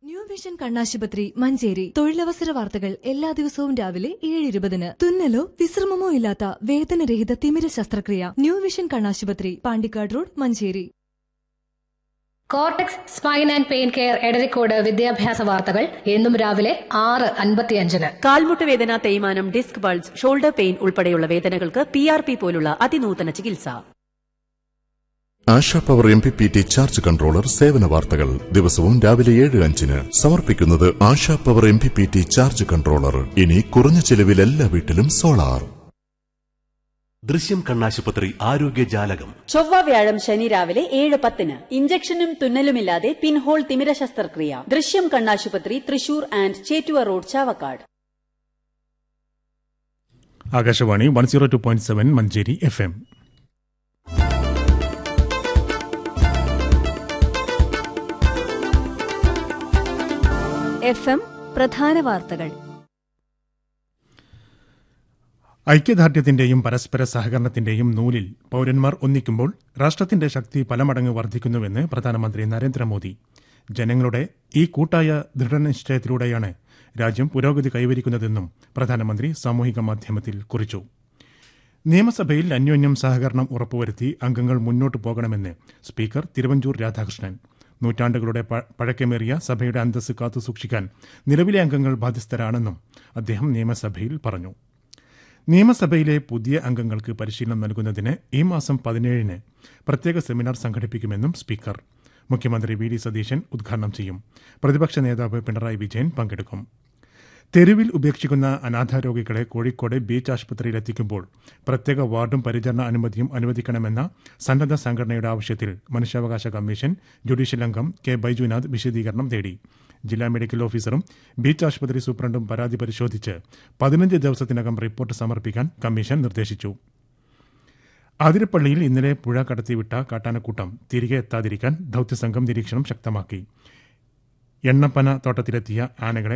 new vision കണ്ണാശുപത്രി മഞ്ചേരി തൊഴിലവസര വാർത്തകൾ എല്ലാ ദിവസവും രാവിലെ ഏഴ് ഇരുപതിന് തുന്നലോ വിശ്രമമോ ഇല്ലാത്ത വേദനരഹിത തിമിര ശസ്ത്രക്രിയ ന്യൂ വിഷൻ കണ്ണാശുപത്രി Pandikkad road Manjeri cortex spine and pain care Edarikode വിദ്യാഭ്യാസ വാർത്തകൾ എന്നും രാവിലെ ആറ് അൻപത്തിയഞ്ചിന് കാൽമുട്ട് വേദന തേയ്മാനം ഡിസ്ക് ബൾജ് ഷോൾഡർ പെയിൻ ഉൾപ്പെടെയുള്ള വേദനകൾക്ക് പി ആർ പി പോലുള്ള അതിനൂതന ചികിത്സ Asha power M P P T charge controller സേവന വാർത്തകൾ ദിവസവും രാവിലെ ഏഴ് അഞ്ചിന് സമർപ്പിക്കുന്നത് Asha power M P P T charge controller ഇനി കുറഞ്ഞ ചെലവിൽ എല്ലാ വീട്ടിലും സോളാർ ദൃശ്യം കണ്ണാശുപത്രി ആരോഗ്യ ജാലകം ചൊവ്വ വ്യാഴം ശനി രാവിലെ ഏഴ് പത്തിന് ഇഞ്ചക്ഷനും തുന്നലുമില്ലാതെ പിൻഹോൾ തിമിര ശസ്ത്രക്രിയ ദൃശ്യം കണ്ണാശുപത്രി Thrissur and Chettuva road Chavakkad Akashvani one zero two point seven Manjeri F M F M പ്രധാന വാർത്തകൾ ഐക്യദാർഢ്യത്തിന്റെയും പരസ്പര സഹകരണത്തിന്റെയും നൂലിൽ പൌരന്മാർ ഒന്നിക്കുമ്പോൾ രാഷ്ട്രത്തിന്റെ ശക്തി പലമടങ്ങ് വർദ്ധിക്കുന്നുവെന്ന് പ്രധാനമന്ത്രി നരേന്ദ്രമോദി ജനങ്ങളുടെ ഈ കൂട്ടായ ദൃഢനിശ്ചയത്തിലൂടെയാണ് രാജ്യം പുരോഗതി കൈവരിക്കുന്നതെന്നും പ്രധാനമന്ത്രി സാമൂഹിക മാധ്യമത്തിൽ കുറിച്ചു നിയമസഭയിൽ അന്യോന്യം സഹകരണം ഉറപ്പുവരുത്തി അംഗങ്ങൾ മുന്നോട്ടു പോകണമെന്ന് സ്പീക്കർ തിരുവഞ്ചൂർ രാധാകൃഷ്ണൻ നൂറ്റാണ്ടുകളുടെ പ- പഴക്കമേറിയ സഭയുടെ അന്തസ് കാത്തുസൂക്ഷിക്കാൻ നിലവിലെ അംഗങ്ങൾ ബാധ്യസ്ഥരാണെന്നും അദ്ദേഹം നിയമസഭയിൽ പറഞ്ഞു നിയമസഭയിലെ പുതിയ അംഗങ്ങൾക്ക് പരിശീലനം നൽകുന്നതിന് ഈ മാസം പതിനേഴിന് പ്രത്യേക സെമിനാർ സംഘടിപ്പിക്കുമെന്നും സ്പീക്കർ മുഖ്യമന്ത്രി വി ഡി സതീശൻ ഉദ്ഘാടനം ചെയ്യും പ്രതിപക്ഷ നേതാവ് പിണറായി വിജയൻ പങ്കെടുക്കും തെരുവിൽ ഉപേക്ഷിക്കുന്ന അനാഥ രോഗികളെ കോഴിക്കോട് ബീച്ച് ആശുപത്രിയിൽ എത്തിക്കുമ്പോൾ പ്രത്യേക വാർഡും പരിചരണ അനുമതിയും അനുവദിക്കണമെന്ന സന്നദ്ധ സംഘടനയുടെ ആവശ്യത്തിൽ മനുഷ്യാവകാശ കമ്മീഷൻ ജുഡീഷ്യൽ അംഗം കെ ബൈജുനാഥ് വിശദീകരണം തേടി ജില്ലാ മെഡിക്കൽ ഓഫീസറും ബീച്ച് ആശുപത്രി സൂപ്രണ്ടും പരാതി പരിശോധിച്ച് പതിനഞ്ച് ദിവസത്തിനകം റിപ്പോർട്ട് സമർപ്പിക്കാൻ കമ്മീഷൻ നിർദ്ദേശിച്ചു ആതിരപ്പള്ളിയിൽ ഇന്നലെ പുഴ കടത്തിവിട്ട കാട്ടാനക്കൂട്ടം തിരികെ എത്താതിരിക്കാൻ ദൌത്യസംഘം നിരീക്ഷണം ശക്തമാക്കി എണ്ണപ്പന തോട്ടത്തിലെത്തിയ ആനകളെ